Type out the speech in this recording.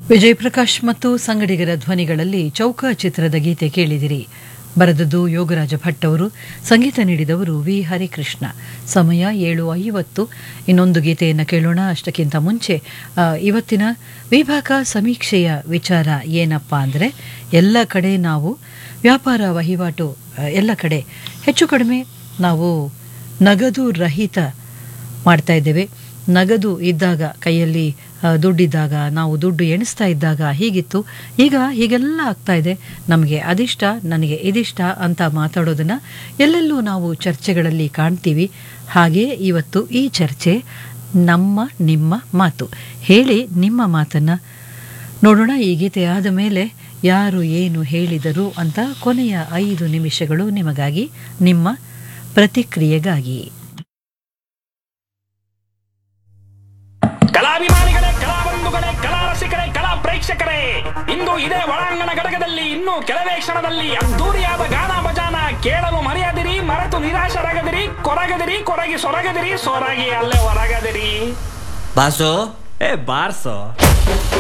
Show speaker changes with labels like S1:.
S1: ವಿಜಯ್ ಪ್ರಕಾಶ್ ಮತ್ತು ಸಂಗಡಿಗರ ಧ್ವನಿಗಳಲ್ಲಿ ಚೌಕ ಚಿತ್ರದ ಗೀತೆ ಕೇಳಿದಿರಿ ಬರೆದದ್ದು ಯೋಗರಾಜ ಭಟ್ ಅವರು ಸಂಗೀತ ನೀಡಿದವರು ವಿ ಹರಿಕೃಷ್ಣ ಸಮಯ ಏಳು ಐವತ್ತು ಇನ್ನೊಂದು ಗೀತೆಯನ್ನು ಕೇಳೋಣ ಅಷ್ಟಕ್ಕಿಂತ ಮುಂಚೆ ಆ, ಇವತ್ತಿನ ವಿಭಾಗ ಸಮೀಕ್ಷೆಯ ವಿಚಾರ ಏನಪ್ಪ ಅಂದರೆ ಎಲ್ಲ ಕಡೆ ನಾವು ವ್ಯಾಪಾರ ವಹಿವಾಟು ಆ, ಎಲ್ಲ ಕಡೆ ಹೆಚ್ಚು ಕಡಿಮೆ ನಾವು ನಗದು ರಹಿತ ಮಾಡ್ತಾ ಇದ್ದೇವೆ ನಗದು ಇದ್ದಾಗ ಕೈಯಲ್ಲಿ ಆ, ದುಡ್ಡಿದ್ದಾಗ ನಾವು ದುಡ್ಡು ಎಣಿಸ್ತಾ ಇದ್ದಾಗ ಹೀಗಿತ್ತು ಈಗ ಹೀಗೆಲ್ಲ ಆಗ್ತಾ ಇದೆ ನಮಗೆ ಅದಿಷ್ಟ ನನಗೆ ಇದಿಷ್ಟ ಅಂತ ಮಾತಾಡೋದನ್ನ ಎಲ್ಲೆಲ್ಲೂ ನಾವು ಚರ್ಚೆಗಳಲ್ಲಿ ಕಾಣ್ತೀವಿ ಹಾಗೆ ಇವತ್ತು ಈ ಚರ್ಚೆ ನಮ್ಮ ನಿಮ್ಮ ಮಾತು ಹೇಳಿ ನಿಮ್ಮ ಮಾತನ್ನ ನೋಡೋಣ ಈ ಗೀತೆ ಆದ ಮೇಲೆ ಯಾರು ಏನು ಹೇಳಿದರು ಅಂತ ಕೊನೆಯ ಐದು ನಿಮಿಷಗಳು ನಿಮಗಾಗಿ ನಿಮ್ಮ ಪ್ರತಿಕ್ರಿಯೆಗಾಗಿ
S2: ಕಲಾಭಿಮಾನಿಗಳೇ ಕಲಾಬಂಧುಗಳೇ ಕಲಾ ರಸಿಕರೇ ಕಲಾ ಪ್ರೇಕ್ಷಕರೇ ಇಂದು ಇದೇ ಒಳಾಂಗಣ ಘಟಕದಲ್ಲಿ ಇನ್ನು ಕೆಲವೇ ಕ್ಷಣದಲ್ಲಿ ಅದ್ದೂರಿಯಾದ ಗಾನ ಭಜಾನ ಕೇಳಲು ಮರೆಯದಿರಿ ಮರೆತು ನಿರಾಶರಾಗದಿರಿ ಕೊರಗದಿರಿ ಕೊರಗಿ ಸೊರಗದಿರಿ ಸೊರಗಿ ಅಲ್ಲೇ ಹೊರಗದಿರಿ
S3: ಬಾಸು
S4: ಏ ಬಾರ್ಸೋ